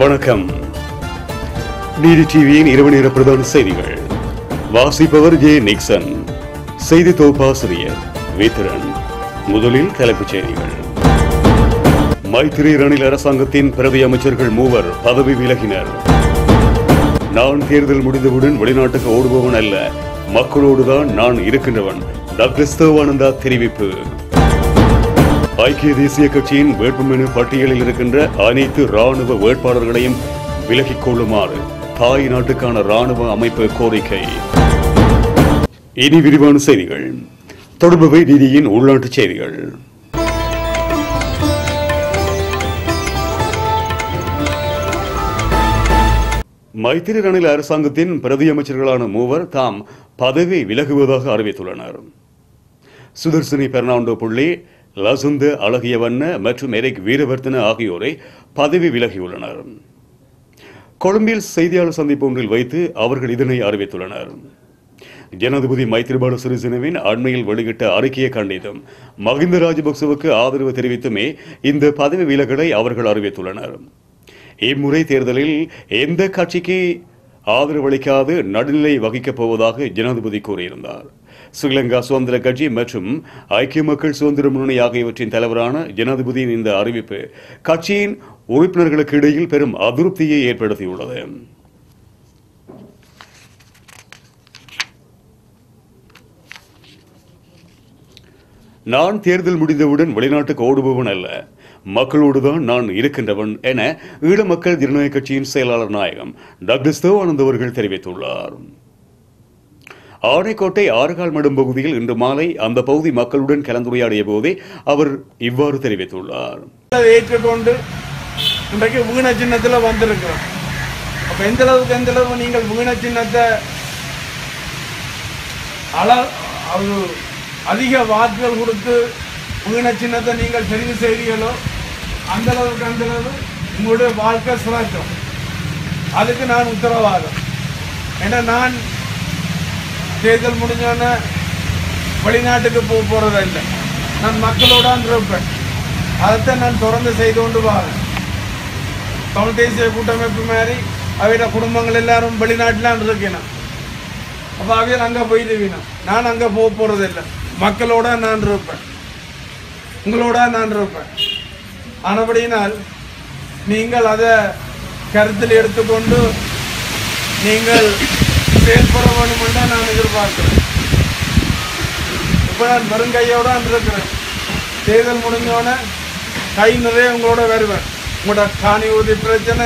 வணக்கம் டிடி டிவியின் இரவு நேர பிரதான செய்திகள் வாசிப்பவர் ஜே நிக்சன் செய்தி தொகுப்பாசிரியர் வித்திரன் முதலில் தலைப்புச் செய்திகள் மைத்திரி ரணில் அரசாங்கத்தின் பிரதி அமைச்சர்கள் மூவர் பதவி விலகினர் நான் தேர்தல் முடிந்தவுடன் வெளிநாட்டுக்கு ஓடுபவன் அல்ல மக்களோடுதான் நான் இருக்கின்றவன் டக்ளஸ் தேவானந்தா தெரிவிப்பு ஐக்கிய தேசிய கட்சியின் வேட்புமனு பட்டியலில் இருக்கின்ற அனைத்து ராணுவ வேட்பாளர்களையும் விலகிக் கொள்ளுமாறு தாய் நாட்டுக்கான ராணுவ அமைப்பு கோரிக்கை இனி விரிவான செய்திகள் தொடர்புவை டிடியின் உள்நாட்டுச் செய்திகள் மைத்திரி ரணில் அரசாங்கத்தின் பிரதி அமைச்சர்களான மூவர் தாம் பதவி விலகுவதாக அறிவித்துள்ளனர் சுதர்சினி பெர்னாண்டோ புள்ளி லசுந்த அழகியவண்ண மற்றும் எரிக் வீரவர்த்தன ஆகியோரை பதவி விலகியுள்ளனர் கொழும்பில் செய்தியாளர் சந்திப்பு ஒன்றில் வைத்து அவர்கள் இதனை அறிவித்துள்ளனர் ஜனாதிபதி மைத்ரிபால சிறிசேனவின் அண்மையில் வெளியிட்ட அறிக்கையை கண்டித்தும் மகிந்த ராஜபக்சவுக்கு ஆதரவு தெரிவித்துமே இந்த பதவி விலகலை அவர்கள் அறிவித்துள்ளனர் இம்முறை தேர்தலில் எந்த கட்சிக்கு ஆதரவளிக்காது நடுநிலை வகிக்கப் போவதாக ஜனாதிபதி கூறியிருந்தார் ஸ்ரீலங்கா சுதந்திர கட்சி மற்றும் ஐக்கிய மக்கள் சுதந்திர முன்னணி ஆகியவற்றின் தலைவரான ஜனாதிபதியின் இந்த அறிவிப்பு கட்சியின் உறுப்பினர்களுக்கு இடையில் பெரும் அதிருப்தியை ஏற்படுத்தியுள்ளது நான் தேர்தல் முடிந்தவுடன் வெளிநாட்டுக்கு ஓடுபவன் அல்ல மக்களோடுதான் நான் இருக்கின்றவன் என ஈழ மக்கள் ஜனநாயக கட்சியின் செயலாளர் நாயகம் டக்ளஸ் தேவானந்த் அவர்கள் தெரிவித்துள்ளார் ஆனைக்கோட்டை ஆறுகால் மடும் பகுதியில் இன்று மாலை அந்த பகுதி மக்களுடன் கலந்துரையாடிய போதே அவர் இவ்வாறு தெரிவித்துள்ளார் அதை ஏற்றுக்கொண்டு இன்றைக்கு வீண சின்னத்தில் வந்திருக்கிறோம் அப்போ எந்த அளவுக்கு எந்த அளவு நீங்கள் வீண சின்னத்தை அள அது அதிக வாக்குகள் கொடுத்து வீண சின்னத்தை நீங்கள் தெரிவு செய்கிறீர்களோ அந்த அளவுக்கு அந்த அளவு உங்களுடைய வாழ்க்கை சிறக்கும் அதுக்கு நான் உத்தரவாதம் ஏன்னா நான் தேர்தல் முடிஞ்சோன்னே வெளிநாட்டுக்கு போக போகிறதில்ல நான் மக்களோடான் இருப்பேன் அதைத்தான் நான் தொடர்ந்து செய்து கொண்டு வரேன் தமிழ் தேசிய கூட்டமைப்பு மாதிரி அவையோட குடும்பங்கள் எல்லாரும் வெளிநாட்டிலான் இருக்கணும் அப்போ அவையில் அங்கே போயிடுவீணும் நான் அங்கே போக போகிறதில்ல மக்களோட நான் இருப்பேன் உங்களோட நான் இருப்பேன் ஆனபடியினால் நீங்கள் அதை கருத்தில் எடுத்துக்கொண்டு நீங்கள் செயல்பட வேண்டும் என்று நான் எதிர்பார்க்கிறேன் இப்போ நான் வெறுங்கையோட இருக்கிறேன் தேர்தல் முடிஞ்சோடனே கை நிறைய உங்களோட வருவேன் உங்களோட காணி உறுதி பிரச்சனை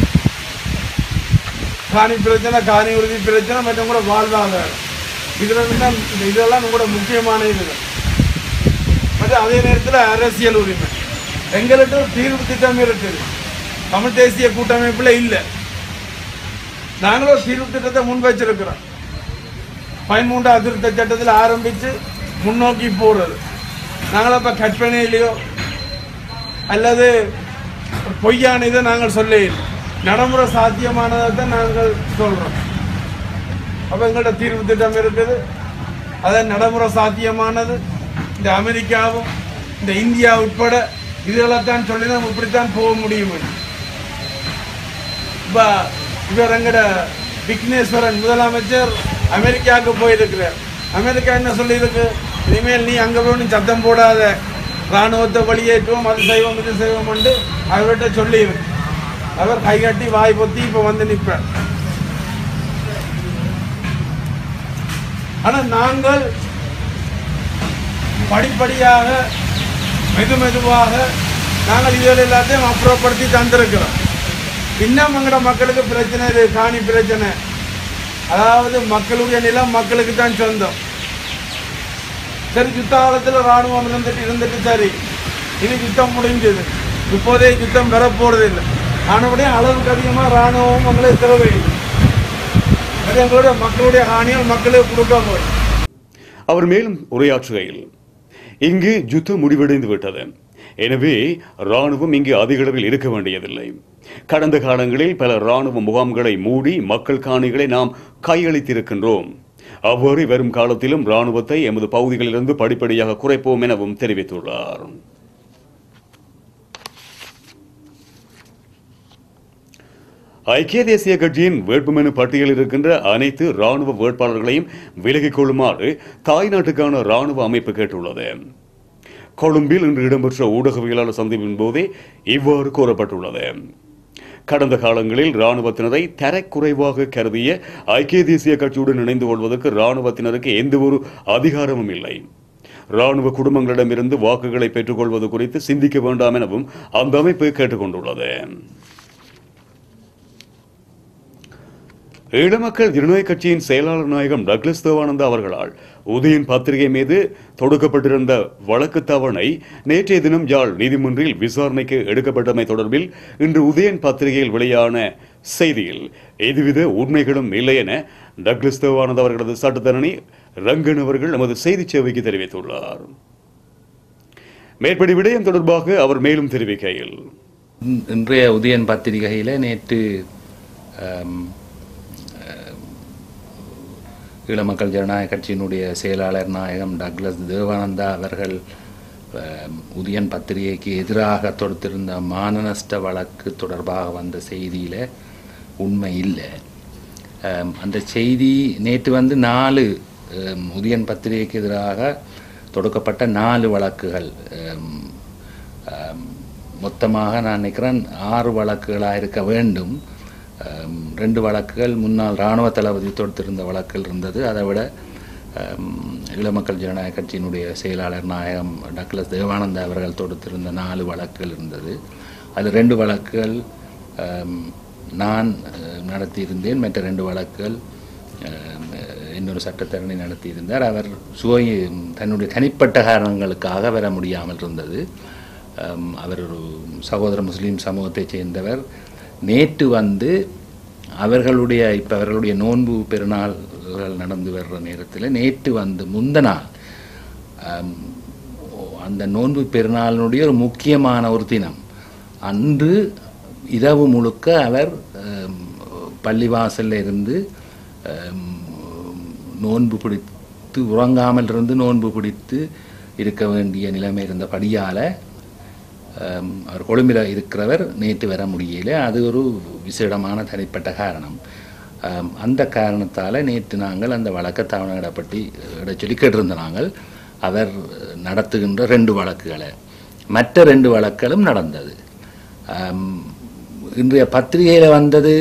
காணி பிரச்சனை காணி உறுதி பிரச்சனை மற்றும் உங்களோட வாழ்வாதாரம் இதுல தான் இந்த இதெல்லாம் உங்களோட முக்கியமான இதுகள் மற்றும் அதே நேரத்தில் அரசியல் உரிமை எங்கள்கிட்ட ஒரு தீர்வு திட்டம் இருக்குது தமிழ் தேசிய கூட்டமைப்பில் இல்லை நாங்களும் ஒரு தீர்வு திட்டத்தை முன் வச்சிருக்கிறோம் பதிமூன்று அதிருத்த சட்டத்தில் ஆரம்பித்து முன்னோக்கி போகிறது நாங்கள் இப்போ கற்பனையிலையோ அல்லது பொய்யான இதை நாங்கள் சொல்ல இல்லை நடைமுறை சாத்தியமானதை தான் நாங்கள் சொல்கிறோம் அப்போ எங்கள்கிட்ட தீர்வு திட்டம் இருக்குது அதை நடைமுறை சாத்தியமானது இந்த அமெரிக்காவும் இந்த இந்தியா உட்பட இதெல்லாம் சொல்லி நம்ம இப்படித்தான் போக முடியும் இப்போ இவர் எங்கட விக்னேஸ்வரன் முதலமைச்சர் அமெரிக்காவுக்கு போயிருக்கிறார் அமெரிக்கா என்ன சொல்லியிருக்கு இனிமேல் நீ அங்கே போய் நீ சத்தம் போடாத இராணுவத்தை வெளியேற்றுவோம் அது செய்வோம் இது செய்வோம் என்று அவர்கிட்ட சொல்லியிருக்கு அவர் கைகட்டி வாய் பொத்தி இப்போ வந்து நிற்பார் ஆனால் நாங்கள் படிப்படியாக மெது மெதுவாக நாங்கள் இதில் எல்லாத்தையும் அப்புறப்படுத்தி தந்திருக்கிறோம் இன்னும் எங்களோட மக்களுக்கு பிரச்சனை இது காணி பிரச்சனை அதாவது மக்களுடைய நிலம் மக்களுக்கு தான் சொந்தம் சரி யுத்த காலத்தில் ராணுவம் இருந்துட்டு இருந்துட்டு சரி இது யுத்தம் முடிஞ்சது இப்போதே யுத்தம் வரப்போறது இல்லை ஆனபடியே அளவுக்கு அதிகமாக ராணுவம் எங்களுக்கு தேவையில்லை அது எங்களுடைய மக்களுடைய ஹானிகள் மக்களுக்கு கொடுக்க போய் அவர் மேலும் உரையாற்றுகையில் இங்கு யுத்தம் முடிவடைந்து விட்டது எனவே ராணுவம் இங்கு அதிக அளவில் இருக்க வேண்டியதில்லை கடந்த காலங்களில் பல ராணுவ முகாம்களை மூடி மக்கள் காணிகளை நாம் கையளித்திருக்கின்றோம் அவ்வாறு வரும் காலத்திலும் ராணுவத்தை எமது பகுதிகளிலிருந்து படிப்படியாக குறைப்போம் எனவும் தெரிவித்துள்ளார் ஐக்கிய தேசிய கட்சியின் வேட்புமனு பட்டியலில் இருக்கின்ற அனைத்து ராணுவ வேட்பாளர்களையும் விலகிக் கொள்ளுமாறு தாய்நாட்டுக்கான ராணுவ அமைப்பு கேட்டுள்ளது கொழும்பில் இன்று இடம்பெற்ற ஊடகவியலாளர் சந்திப்பின் போதே இவ்வாறு கூறப்பட்டுள்ளது கடந்த காலங்களில் ராணுவத்தினரை தரக்குறைவாக கருதிய ஐக்கிய தேசிய கட்சியுடன் இணைந்து கொள்வதற்கு ராணுவத்தினருக்கு எந்த ஒரு அதிகாரமும் இல்லை ராணுவ குடும்பங்களிடமிருந்து வாக்குகளை பெற்றுக்கொள்வது குறித்து சிந்திக்க வேண்டாம் எனவும் அந்த அமைப்பு கேட்டுக்கொண்டுள்ளது ஈழமக்கள் ஜனநாயக கட்சியின் செயலாளர் நாயகம் டக்ளஸ் தேவானந்தா அவர்களால் உதயன் பத்திரிகை மீது தொடுக்கப்பட்டிருந்த வழக்கு தவணை நேற்றைய தினம் யாழ் நீதிமன்றில் விசாரணைக்கு எடுக்கப்பட்டமை தொடர்பில் இன்று உதயன் பத்திரிகையில் வெளியான செய்தியில் எதுவித உண்மைகளும் இல்லை என டக்ளஸ் தேவானந்தா அவர்களது சட்டத்தரணி ரங்கன் அவர்கள் நமது செய்தி சேவைக்கு தெரிவித்துள்ளார் மேற்படி விடயம் தொடர்பாக அவர் மேலும் தெரிவிக்கையில் இன்- இன்றைய உதயன் பத்திரிகையில் நேற்று ஆம், ஆம், ஈழமக்கள் ஜனநாயக கட்சியினுடைய செயலாளர் நாயகம் டக்ளஸ் தேவானந்தா அவர்கள் ஆம், உதயன் பத்திரிகைக்கு எதிராக தொடுத்திருந்த மானநஷ்ட வழக்கு தொடர்பாக வந்த செய்தியில் உண்மை இல்லை ஆம், அந்த செய்தி நேற்று வந்து நாலு ஆம், உதயன் பத்திரிகைக்கு எதிராக தொடுக்கப்பட்ட நாலு வழக்குகள் ஆம், ஆம், மொத்தமாக நான் நினைக்கிறேன் ஆறு வழக்குகளாக இருக்க வேண்டும் ஆம், ரெண்டு வழக்குகள் முன்னாள் இராணுவ தளபதி தொடுத்திருந்த வழக்குகள் இருந்தது அதை விட ஆம், ஈழமக்கள் ஜனநாயக கட்சியினுடைய செயலாளர் நாயகம் டக்ளஸ் தேவானந்தா அவர்கள் தொடுத்திருந்த நாலு வழக்குகள் இருந்தது அதில் ரெண்டு வழக்குகள் ஆம், நான் அஹ், நடத்தியிருந்தேன் மற்ற ரெண்டு வழக்குகள் ஆம், இன்னொரு சட்டத்தரணி நடத்தியிருந்தார் அவர் சுவை தன்னுடைய தனிப்பட்ட காரணங்களுக்காக வர முடியாமல் இருந்தது ஆம், அவர் ஒரு சகோதர முஸ்லீம் சமூகத்தைச் சேர்ந்தவர் நேற்று வந்து அவர்களுடைய இப்போ அவர்களுடைய நோன்பு பெருநாள்கள் நடந்து வர்ற நேரத்தில் நேற்று வந்து முந்த நாள் ஆம், அந்த நோன்பு பெருநாளினுடைய ஒரு முக்கியமான ஒரு தினம் அன்று இரவு முழுக்க அவர் ஆம், பள்ளிவாசல்ல இருந்து ஆம், நோன்பு பிடித்து உறங்காமல் இருந்து நோன்பு பிடித்து இருக்க வேண்டிய நிலைமை இருந்தபடியால் ஆம், அவர் கொழும்பில் இருக்கிறவர் நேற்று வர முடியல அது ஒரு விசேடமான தனிப்பட்ட காரணம் ஆம், அந்த காரணத்தால் நேற்று நாங்கள் அந்த வழக்கை தவணையிடப்பட்டு இட சொல்லி கேட்டிருந்த நாங்கள் அவர் நடத்துகின்ற ரெண்டு வழக்குகளை மற்ற ரெண்டு வழக்குகளும் நடந்தது ஆம், இன்றைய பத்திரிகையில் வந்தது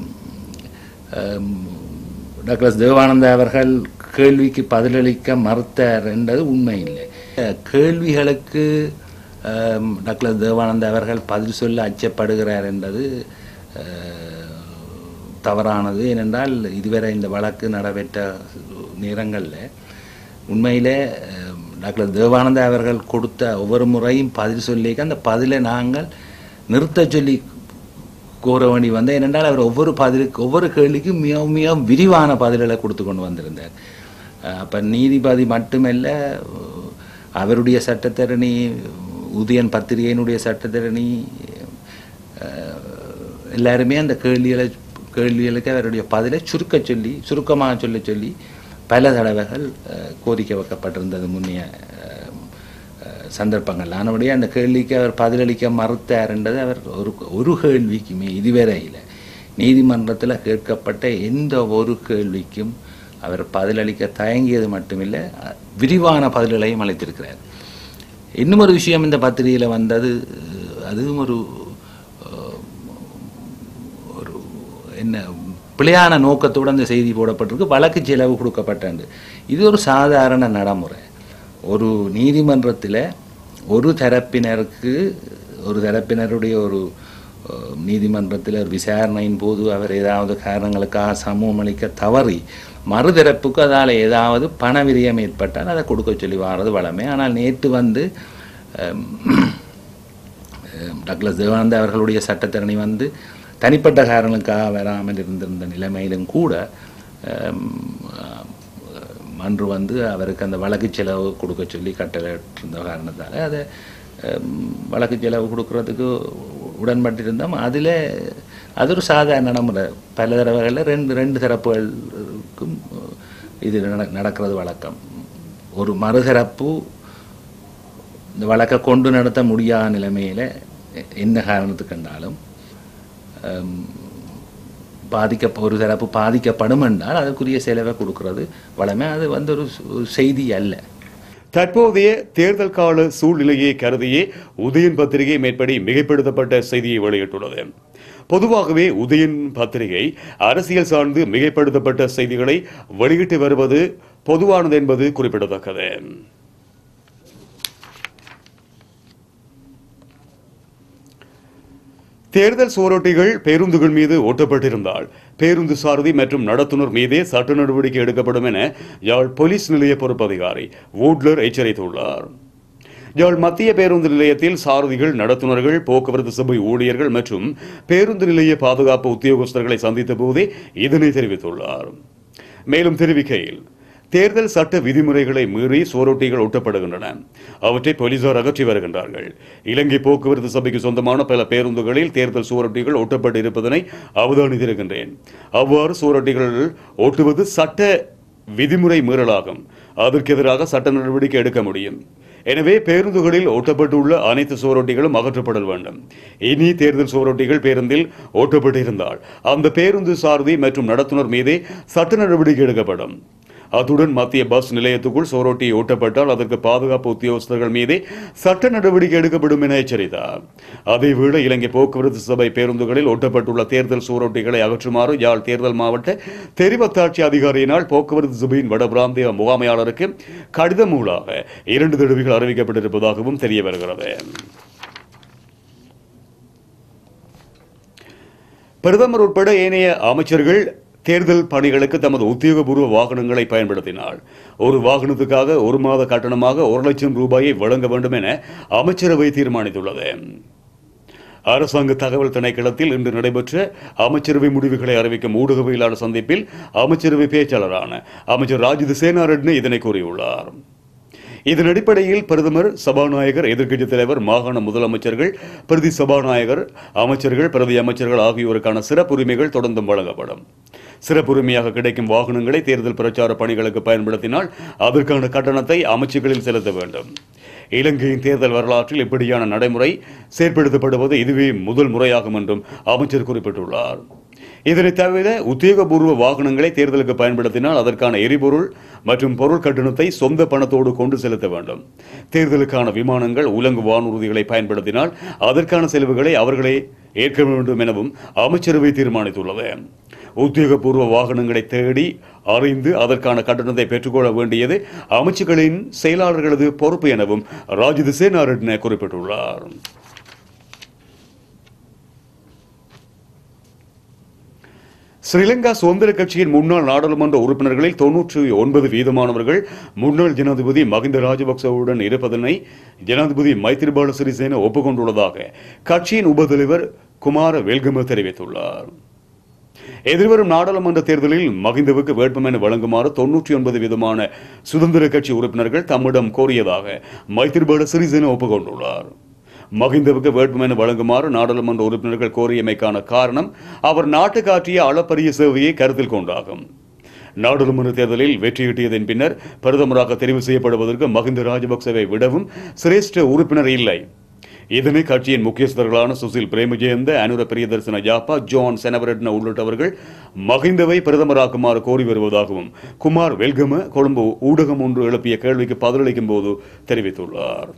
ஆம், டாக்டர் தேவானந்தா அவர்கள் கேள்விக்கு பதிலளிக்க மறுத்தார் என்றது உண்மை இல்லை கேள்விகளுக்கு ஆம், டாக்டர் தேவானந்தா அவர்கள் பதில் சொல்ல அச்சப்படுகிறார் என்பது ஆஹ், தவறானது ஏனென்றால் இதுவரை இந்த வழக்கு நடைபெற்ற நேரங்களில் உண்மையிலே ஆம், டாக்டர் தேவானந்தா அவர்கள் கொடுத்த ஒவ்வொரு முறையும் பதில் சொல்லிக்க அந்த பதிலை நாங்கள் நிறுத்தச் சொல்லி கூற வேண்டி வந்தேன் ஏனென்றால் அவர் ஒவ்வொரு பதிலுக்கு ஒவ்வொரு கேள்விக்கும் மிக மிக விரிவான பதில்களை கொடுத்து கொண்டு வந்திருந்தார் அப்போ நீதிபதி மட்டுமல்ல அவருடைய சட்டத்தரணி உதயன் பத்திரிகையினுடைய சட்டத்தரணி அஹ், எல்லாருமே அந்த கேள்விகளை கேள்விகளுக்கு அவருடைய பதிலை சுருக்க சொல்லி சுருக்கமாக சொல்ல சொல்லி பல தடவைகள் அஹ், கோரிக்கை வைக்கப்பட்டிருந்தது முன்னைய அஹ், அஹ், சந்தர்ப்பங்கள் ஆனபடியே அந்த கேள்விக்கு அவர் பதிலளிக்க மறுத்தார் என்றது அவர் ஒரு ஒரு கேள்விக்குமே இதுவரையில் நீதிமன்றத்தில் கேட்கப்பட்ட எந்த ஒரு கேள்விக்கும் அவர் பதிலளிக்க தயங்கியது மட்டுமில்லை அஹ், விரிவான பதில்களையும் அளித்திருக்கிறார் இன்னும் ஒரு விஷயம் இந்த பத்திரிகையில் வந்தது அஹ், அதுவும் ஒரு அஹ், ஒரு என்ன பிழையான நோக்கத்தோடு அந்த செய்தி போடப்பட்டிருக்கு வழக்கு செலவு கொடுக்கப்பட்டது இது ஒரு சாதாரண நடைமுறை ஒரு நீதிமன்றத்தில் ஒரு தரப்பினருக்கு ஒரு தரப்பினருடைய ஒரு அஹ், நீதிமன்றத்தில் ஒரு விசாரணையின் போது அவர் ஏதாவது காரணங்களுக்காக சமூகம் அளிக்க தவறி மறுதரப்புக்கு அதால் ஏதாவது பண விரயம் ஏற்பட்டால் அதை கொடுக்க சொல்லி வாரது வளமே ஆனால் நேற்று வந்து அஹ், அஹ் டக்ளஸ் தேவானந்தா அவர்களுடைய சட்டத்தரணி வந்து தனிப்பட்ட காரணங்களுக்காக வராமல் இருந்திருந்த நிலைமையிலும் கூட அஹ், அஹ், மன்று வந்து அவருக்கு அந்த வழக்கு செலவு கொடுக்க சொல்லி கட்டளையிட்டிருந்த காரணத்தால் அதை அஹ், வழக்கு செலவு கொடுக்கறதுக்கு உடன்பட்டிருந்தோம் அதில் அது ஒரு சாதாரண நடைமுறை பல தடவைகளில் ரெண்டு ரெண்டு தரப்புகளுக்கும் இது நட- நடக்கிறது வழக்கம் ஒரு மறுதரப்பு இந்த வழக்கை கொண்டு நடத்த முடியாத நிலைமையில் என்ன காரணத்துக்கு கண்டாலும் ஹம், பாதிக்க ஒரு தரப்பு பாதிக்கப்படும் என்றால் அதற்குரிய செலவை கொடுக்கிறது வளமே அது வந்து ஒரு சு- செய்தி அல்ல தற்போதைய தேர்தல் கால சூழ்நிலையை கருதியே உதயன் பத்திரிகை மேற்படி மிகைப்படுத்தப்பட்ட செய்தியை வெளியிட்டுள்ளது பொதுவாகவே உதயன் பத்திரிகை அரசியல் சார்ந்து மிகைப்படுத்தப்பட்ட செய்திகளை வெளியிட்டு வருவது பொதுவானது என்பது குறிப்பிடத்தக்கது தேர்தல் சுவரொட்டிகள் பேருந்துகள் மீது ஒட்டப்பட்டிருந்தால் பேருந்து சாரதி மற்றும் நடத்துனர் மீதே சட்ட நடவடிக்கை எடுக்கப்படும் என யாழ் போலீஸ் நிலைய பொறுப்பதிகாரி வூட்லர் எச்சரித்துள்ளார் யாழ் மத்திய பேருந்து நிலையத்தில் சாரதிகள் நடத்துனர்கள் போக்குவரத்து சபை ஊழியர்கள் மற்றும் பேருந்து நிலைய பாதுகாப்பு உத்தியோகஸ்தர்களை சந்தித்த போதே இதனை தெரிவித்துள்ளார் மேலும் தெரிவிக்கையில் தேர்தல் சட்ட விதிமுறைகளை மீறி சுவரொட்டிகள் ஒட்டப்படுகின்றன அவற்றை போலீசார் அகற்றி வருகின்றார்கள் இலங்கை போக்குவரத்து சபைக்கு சொந்தமான பல பேருந்துகளில் தேர்தல் சுவரொட்டிகள் ஒட்டப்பட்டு இருப்பதனை அவதானித்திருக்கின்றேன் அவ்வாறு சுவரொட்டிகள் ஒட்டுவது சட்ட விதிமுறை மீறலாகும் அதற்கு எதிராக சட்ட நடவடிக்கை எடுக்க முடியும் எனவே பேருந்துகளில் ஒட்டப்பட்டுள்ள அனைத்து சுவரொட்டிகளும் அகற்றப்படல் வேண்டும் இனி தேர்தல் சுவரொட்டிகள் பேருந்தில் ஒட்டப்பட்டிருந்தால் அந்த பேருந்து சாரதி மற்றும் நடத்துனர் மீதே சட்ட நடவடிக்கை எடுக்கப்படும் அத்துடன் மத்திய பஸ் நிலையத்துக்குள் சுவரொட்டி ஒட்டப்பட்டால் அதற்கு பாதுகாப்பு உத்தியோகஸ்தர்கள் மீதே சட்ட நடவடிக்கை எடுக்கப்படும் என எச்சரித்தார் அதேவேளை இலங்கை போக்குவரத்து சபை பேருந்துகளில் ஒட்டப்பட்டுள்ள தேர்தல் சுவரொட்டிகளை அகற்றுமாறு யாழ் தேர்தல் மாவட்ட தெரிவத்தாட்சி அதிகாரியினால் போக்குவரத்து சபையின் வடபிராந்திய முகாமையாளருக்கு கடிதம் மூலாக இரண்டு தடவைகள் அறிவிக்கப்பட்டிருப்பதாகவும் தெரிய வருகிறது பிரதமர் உட்பட ஏனைய அமைச்சர்கள் தேர்தல் பணிகளுக்கு தமது உத்தியோகபூர்வ வாகனங்களை பயன்படுத்தினால் ஒரு வாகனத்துக்காக ஒரு மாத கட்டணமாக ஒரு லட்சம் ரூபாயை வழங்க வேண்டும் என அமைச்சரவை தீர்மானித்துள்ளது அரசாங்க தகவல் திணைக்களத்தில் இன்று நடைபெற்ற அமைச்சரவை முடிவுகளை அறிவிக்கும் ஊடகவியலாளர் சந்திப்பில் அமைச்சரவை பேச்சாளரான அமைச்சர் ராஜித சேனாரெட்னி இதனை கூறியுள்ளார் இதன் அடிப்படையில் பிரதமர் சபாநாயகர் எதிர்க்கட்சித் தலைவர் மாகாண முதலமைச்சர்கள் பிரதி சபாநாயகர் அமைச்சர்கள் பிரதி அமைச்சர்கள் ஆகியோருக்கான சிறப்புரிமைகள் தொடர்ந்தும் வழங்கப்படும் சிறப்புரிமையாக கிடைக்கும் வாகனங்களை தேர்தல் பிரச்சார பணிகளுக்கு பயன்படுத்தினால் அதற்கான கட்டணத்தை அமைச்சுகளில் செலுத்த வேண்டும் இலங்கையின் தேர்தல் வரலாற்றில் இப்படியான நடைமுறை செயற்படுத்தப்படுவது இதுவே முதல் முறையாகும் என்றும் அமைச்சர் குறிப்பிட்டுள்ளார் இதனை தவிர உத்தியோகபூர்வ வாகனங்களை தேர்தலுக்கு பயன்படுத்தினால் அதற்கான எரிபொருள் மற்றும் பொருள் கட்டணத்தை சொந்த பணத்தோடு கொண்டு செலுத்த வேண்டும் தேர்தலுக்கான விமானங்கள் உலங்கு வானூர்திகளை பயன்படுத்தினால் அதற்கான செலவுகளை அவர்களே ஏற்க வேண்டும் எனவும் அமைச்சரவை தீர்மானித்துள்ளது உத்தியோகபூர்வ வாகனங்களை தேடி அறிந்து அதற்கான கட்டணத்தை பெற்றுக்கொள்ள வேண்டியது அமைச்சுகளின் செயலாளர்களது பொறுப்பு எனவும் ராஜித சேனாரெட்ன குறிப்பிட்டுள்ளார் ஸ்ரீலங்கா சுதந்திர கட்சியின் முன்னாள் நாடாளுமன்ற உறுப்பினர்களில் தொன்னூற்றி ஒன்பது வீதமானவர்கள் முன்னாள் ஜனாதிபதி மகிந்த ராஜபக்சவுடன் இருப்பதனை ஜனாதிபதி மைத்திரிபால சிறிசேன ஒப்புக்கொண்டுள்ளதாக கட்சியின் உபதலைவர் குமார வெல்கம தெரிவித்துள்ளார் எதிர்வரும் நாடாளுமன்ற தேர்தலில் மகிந்தவுக்கு வேட்புமனு வழங்குமாறு தொன்னூற்றி ஒன்பது விதமான சுதந்திர கட்சி உறுப்பினர்கள் தம்மிடம் கோரியதாக மைத்திரிபால சிறிசேன ஒப்புக்கொண்டுள்ளார் மகிந்தவுக்கு வேட்புமனு வழங்குமாறு நாடாளுமன்ற உறுப்பினர்கள் கோரியமைக்கான காரணம் அவர் நாட்டுக்கு ஆற்றிய அளப்பரிய சேவையை கருத்தில் கொண்டாகும் நாடாளுமன்ற தேர்தலில் வெற்றியீட்டியதன் பின்னர் பிரதமராக தெரிவு செய்யப்படுவதற்கு மகிந்த ராஜபக்சவை விடவும் சிரேஷ்ட உறுப்பினர் இல்லை இதனை கட்சியின் முக்கியஸ்தர்களான சுசில் பிரேமஜெயந்த அனுர பிரியதர்சன ஜாப்பா ஜான் செனவரட்ன உள்ளிட்டவர்கள் மகிந்தவை பிரதமராக்குமாறு கோரி வருவதாகவும் குமார் வெல்கம கொழும்பு ஊடகம் ஒன்று எழுப்பிய கேள்விக்கு பதிலளிக்கும் போது தெரிவித்துள்ளார்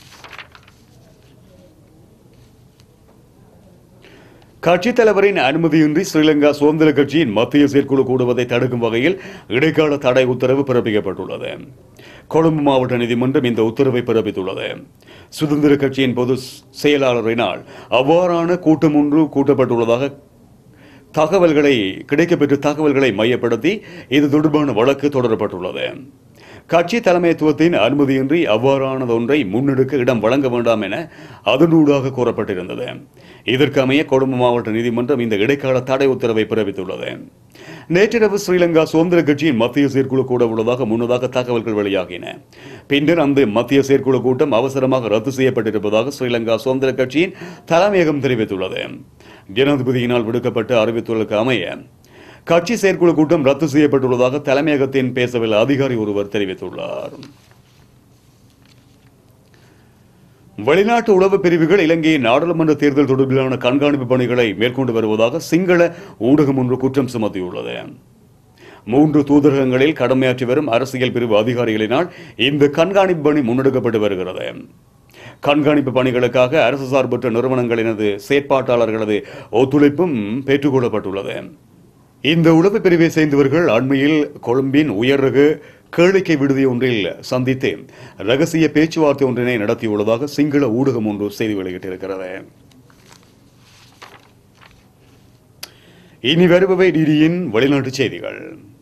கட்சித் தலைவரின் அனுமதியின்றி ஸ்ரீலங்கா சுதந்திர கட்சியின் மத்திய செயற்குழு கூடுவதை தடுக்கும் வகையில் இடைக்கால தடை உத்தரவு பிறப்பிக்கப்பட்டுள்ளது கொழும்பு மாவட்ட நீதிமன்றம் இந்த உத்தரவை பிறப்பித்துள்ளது சுதந்திர கட்சியின் பொது செயலாளரினால் அவ்வாறான கூட்டம் ஒன்று கூட்டப்பட்டுள்ளதாக தகவல்களை கிடைக்கப்பெற்ற தகவல்களை மையப்படுத்தி இது தொடர்பான வழக்கு தொடரப்பட்டுள்ளது கட்சி தலைமைத்துவத்தின் அனுமதியின்றி அவ்வாறானது ஒன்றை முன்னெடுக்க இடம் வழங்க வேண்டாம் என அதனூடாக கூறப்பட்டிருந்தது இதற்கு அமைய கொழும்பு மாவட்ட நீதிமன்றம் இந்த இடைக்கால தடை உத்தரவை பிறப்பித்துள்ளது நேற்றிரவு ஸ்ரீலங்கா சுதந்திர கட்சியின் மத்திய செயற்குழு கூட உள்ளதாக முன்னதாக தகவல்கள் வெளியாகின பின்னர் அந்த மத்திய செயற்குழு கூட்டம் அவசரமாக ரத்து செய்யப்பட்டிருப்பதாக ஸ்ரீலங்கா சுதந்திர கட்சியின் தலைமையகம் தெரிவித்துள்ளது ஜனாதிபதியினால் விடுக்கப்பட்ட அறிவித்துள்ளக்கு அமைய கட்சி செயற்குழு கூட்டம் ரத்து செய்யப்பட்டுள்ளதாக தலைமையகத்தின் பேசவில் அதிகாரி ஒருவர் தெரிவித்துள்ளார் வெளிநாட்டு உளவு பிரிவுகள் இலங்கையின் நாடாளுமன்ற தேர்தல் தொடர்பிலான கண்காணிப்பு பணிகளை மேற்கொண்டு வருவதாக சிங்கள ஊடகம் ஒன்று குற்றம் சுமத்தியுள்ளது மூன்று தூதரகங்களில் கடமையாற்றி வரும் அரசியல் பிரிவு அதிகாரிகளினால் இந்த கண்காணிப்பு பணி முன்னெடுக்கப்பட்டு வருகிறது கண்காணிப்பு பணிகளுக்காக அரசு சார்பற்ற நிறுவனங்களினது செயற்பாட்டாளர்களது ஒத்துழைப்பும் பெற்றுக்கொள்ளப்பட்டுள்ளது இந்த உளவு பிரிவை சேர்ந்தவர்கள் அண்மையில் கொழும்பின் உயர்ரகு கேளிக்கை விடுதி ஒன்றில் சந்தித்து ரகசிய பேச்சுவார்த்தை ஒன்றினை நடத்தியுள்ளதாக சிங்கள ஊடகம் ஒன்று செய்தி வெளியிட்டிருக்கிறது இனி வருபவை டிடியின் வெளிநாட்டு செய்திகள்